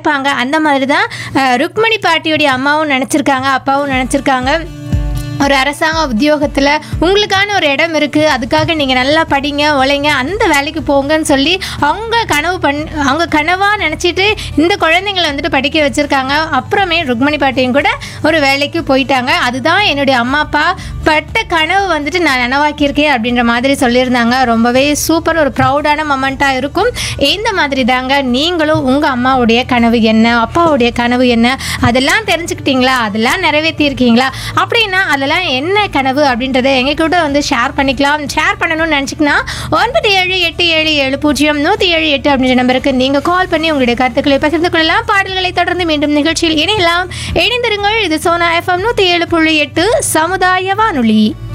நினைப்பாங்க அந்த மாதிரி தான் அஹ், ருக்மணி பாட்டியுடைய அம்மாவும் நினச்சிருக்காங்க அப்பாவும் நினச்சிருக்காங்க ஒரு அரசாங்க உத்தியோகத்தில் உங்களுக்கான ஒரு இடம் இருக்குது அதுக்காக நீங்கள் நல்லா படிங்க உழைங்க அந்த வேலைக்கு போங்கன்னு சொல்லி அவங்க கனவு பண் அவங்க கனவாக நினச்சிட்டு இந்த குழந்தைங்களை வந்துட்டு படிக்க வச்சுருக்காங்க அப்புறமே ருக்மணி பாட்டியும் கூட ஒரு வேலைக்கு போயிட்டாங்க அதுதான் என்னுடைய அம்மா அப்பா பட்ட கனவு வந்துட்டு நான் நனவாக்கியிருக்கேன் அப்படின்ற மாதிரி சொல்லியிருந்தாங்க ரொம்பவே சூப்பர் ஒரு ப்ரௌடான மொமெண்ட்டாக இருக்கும் இந்த மாதிரி தாங்க நீங்களும் உங்கள் அம்மாவுடைய கனவு என்ன அப்பாவுடைய கனவு என்ன அதெல்லாம் தெரிஞ்சுக்கிட்டீங்களா அதெல்லாம் நிறைவேற்றியிருக்கீங்களா அப்படின்னா அதெல்லாம் என்ன கனவு அப்படின்றத எங்கள் கூட வந்து ஷேர் பண்ணிக்கலாம் ஷேர் பண்ணணும்னு நினச்சிங்கன்னா ஒன்பது ஏழு எட்டு ஏழு ஏழு பூஜ்ஜியம் நூற்றி ஏழு எட்டு அப்படின்ற நம்பருக்கு நீங்கள் கால் பண்ணி உங்களுடைய கருத்துக்களை பகிர்ந்து கொள்ளலாம் பாடல்களை தொடர்ந்து மீண்டும் நிகழ்ச்சியில் இணையலாம் இணைந்திருங்கள் இது சோனா எஃப்எம் நூற்றி ஏழு புள்ளி எட்டு சமுதாய வானொலி